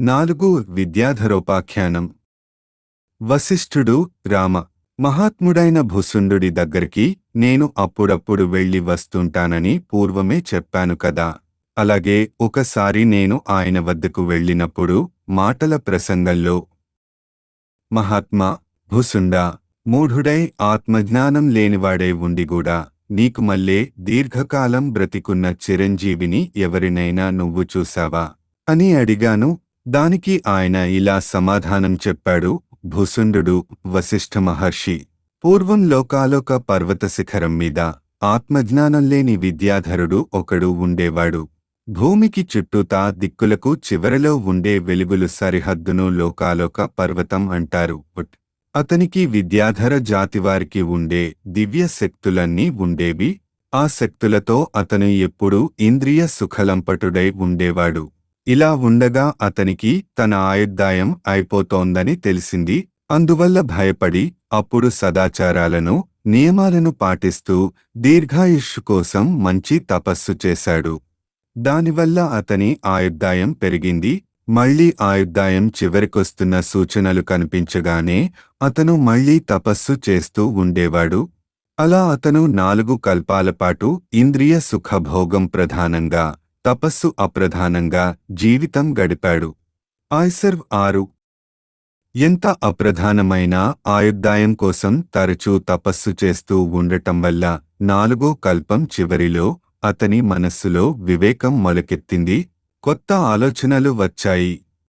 నాలుగు విద్యాధరోపాఖ్యానం వశిష్ఠుడు రామ మహాత్ముడైన భుసుండుడి దగ్గరికి నేను అప్పుడప్పుడు వెళ్ళి వస్తుంటానని పూర్వమే చెప్పాను కదా అలాగే ఒకసారి నేను ఆయన వద్దకు వెళ్ళినప్పుడు మాటల ప్రసంగంలో మహాత్మా భుసుండా మూఢుడై ఆత్మజ్ఞానం లేనివాడై ఉండి కూడా నీకు మళ్ళే దీర్ఘకాలం బ్రతికున్న చిరంజీవిని ఎవరినైనా నువ్వు చూశావా అని అడిగాను దానికి ఆయన ఇలా సమాధానం చెప్పాడు భుసుండు వశిష్ఠ మహర్షి పూర్వం లోకాలోక పర్వత శిఖరం మీద ఆత్మజ్ఞానం లేని విద్యాధరుడు ఒకడు ఉండేవాడు భూమికి చుట్టూతా దిక్కులకు చివరలో ఉండే వెలుగులు సరిహద్దును లోకాలోక పర్వతం అంటారు ఉట్. అతనికి విద్యాధర జాతివారికి ఉండే దివ్య శక్తులన్నీ ఉండేవి ఆ శక్తులతో అతను ఎప్పుడూ ఇంద్రియ సుఖలంపటుడై ఉండేవాడు ఇలా ఉండగా అతనికి తన ఆయుర్దాయం అయిపోతోందని తెలిసింది అందువల్ల భయపడి అప్పుడు సదాచారాలను నియమాలను పాటిస్తూ దీర్ఘాయుష్షు కోసం మంచి తపస్సు చేశాడు దానివల్ల అతని ఆయుర్దాయం పెరిగింది మళ్లీ ఆయుర్దాయం చివరికొస్తున్న సూచనలు కనిపించగానే అతను మళ్లీ తపస్సు చేస్తూ ఉండేవాడు అలా అతను నాలుగు కల్పాలపాటు ఇంద్రియ సుఖభోగం ప్రధానంగా తపస్సు అప్రధానంగా జీవితం గడిపాడు ఆయ్సర్వ్ ఆరు ఎంత అప్రధానమైన ఆయుర్దాయం కోసం తరచూ తపస్సు చేస్తూ ఉండటం వల్ల నాలుగో కల్పం చివరిలో అతని మనస్సులో వివేకం మొలకెత్తింది కొత్త ఆలోచనలు వచ్చాయి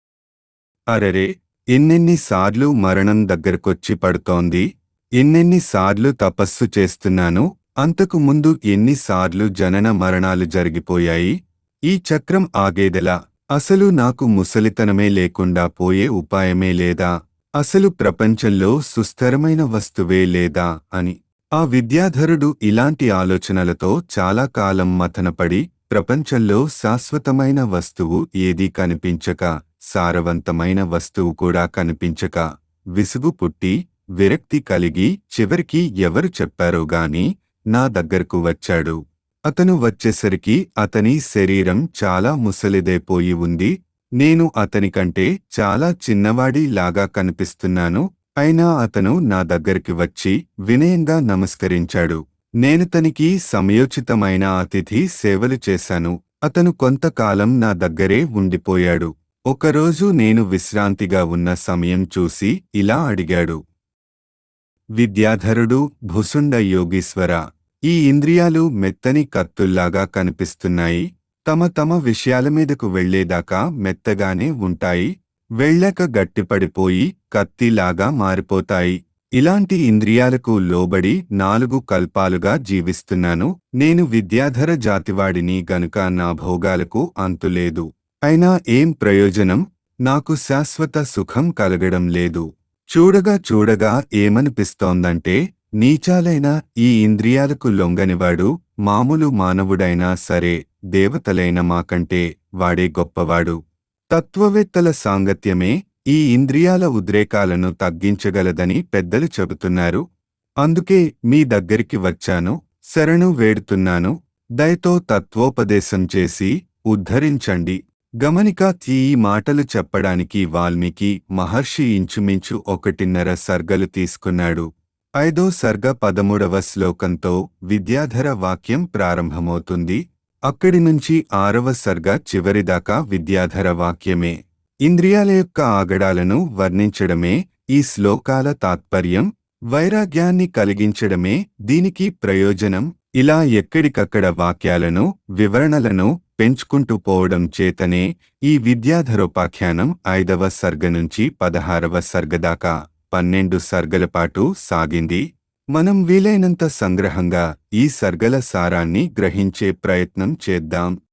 అరెరే ఎన్నెన్నిసార్లు మరణం దగ్గరకొచ్చి పడుతోంది ఎన్నెన్నిసార్లు తపస్సు చేస్తున్నాను అంతకు ముందు ఎన్నిసార్లు జనన మరణాలు జరిగిపోయాయి ఈ చక్రం ఆగేదెలా అసలు నాకు ముసలితనమే లేకుండా పోయే ఉపాయమే లేదా అసలు ప్రపంచంలో సుస్థిరమైన వస్తువే లేదా అని ఆ విద్యాధరుడు ఇలాంటి ఆలోచనలతో చాలా కాలం మథనపడి ప్రపంచంలో శాశ్వతమైన వస్తువు ఏదీ కనిపించక సారవంతమైన వస్తువు కూడా కనిపించక విసుగు పుట్టి విరక్తి కలిగి చివరికి ఎవరు చెప్పారో గాని నా దగ్గరకు వచ్చాడు అతను వచ్చేసరికి అతని శరీరం చాలా ముసలిదైపోయి ఉంది నేను అతనికంటే చాలా చిన్నవాడి లాగా కనిపిస్తున్నాను అయినా అతను నా దగ్గరికి వచ్చి వినయంగా నమస్కరించాడు నేనతనికి సమయోచితమైన అతిథి సేవలు చేశాను అతను కొంతకాలం నా దగ్గరే ఉండిపోయాడు ఒకరోజు నేను విశ్రాంతిగా ఉన్న సమయం చూసి ఇలా అడిగాడు విద్యాధరుడు భుసుండ యోగీశ్వర ఈ ఇంద్రియాలు మెత్తని కత్తుల్లాగా కనిపిస్తున్నాయి తమ తమ విషయాల మీదకు వెళ్లేదాకా మెత్తగానే ఉంటాయి వెళ్ళక గట్టిపడిపోయి కత్తిలాగా మారిపోతాయి ఇలాంటి ఇంద్రియాలకు లోబడి నాలుగు కల్పాలుగా జీవిస్తున్నాను నేను విద్యాధర జాతివాడిని గనుక నా భోగాలకు అంతులేదు అయినా ఏం ప్రయోజనం నాకు శాశ్వత సుఖం కలగడం లేదు చూడగా చూడగా ఏమనిపిస్తోందంటే నీచాలైన ఈ ఇంద్రియాలకు లొంగనివాడు మామూలు మానవుడైనా సరే దేవతలైన మాకంటే వాడే గొప్పవాడు తత్వవేత్తల సాంగత్యమే ఈ ఇంద్రియాల ఉద్రేకాలను తగ్గించగలదని పెద్దలు చెబుతున్నారు అందుకే మీ దగ్గరికి వచ్చాను శరణు వేడుతున్నాను దయతో తత్వోపదేశం చేసి ఉద్ధరించండి గమనిక ఈ మాటలు చెప్పడానికి వాల్మీకి మహర్షి ఇంచుమించు ఒకటిన్నర సర్గలు తీసుకున్నాడు ఐదో సర్గ పదమూడవ శ్లోకంతో విద్యాధర వాక్యం ప్రారంభమవుతుంది అక్కడి నుంచి ఆరవ సర్గ చివరిదాకా విద్యాధర వాక్యమే ఇంద్రియాల యొక్క ఆగడాలను వర్ణించడమే ఈ శ్లోకాల తాత్పర్యం వైరాగ్యాన్ని కలిగించడమే దీనికి ప్రయోజనం ఇలా ఎక్కడికక్కడ వాక్యాలను వివరణలను పెంచుకుంటూ పోవడం చేతనే ఈ విద్యాధరోపాఖ్యానం ఐదవ సర్గ నుంచి పదహారవ సర్గదాకా పన్నెండు సర్గల పాటు సాగింది మనం వీలైనంత సంగ్రహంగా ఈ సర్గల సారాన్ని గ్రహించే ప్రయత్నం చేద్దాం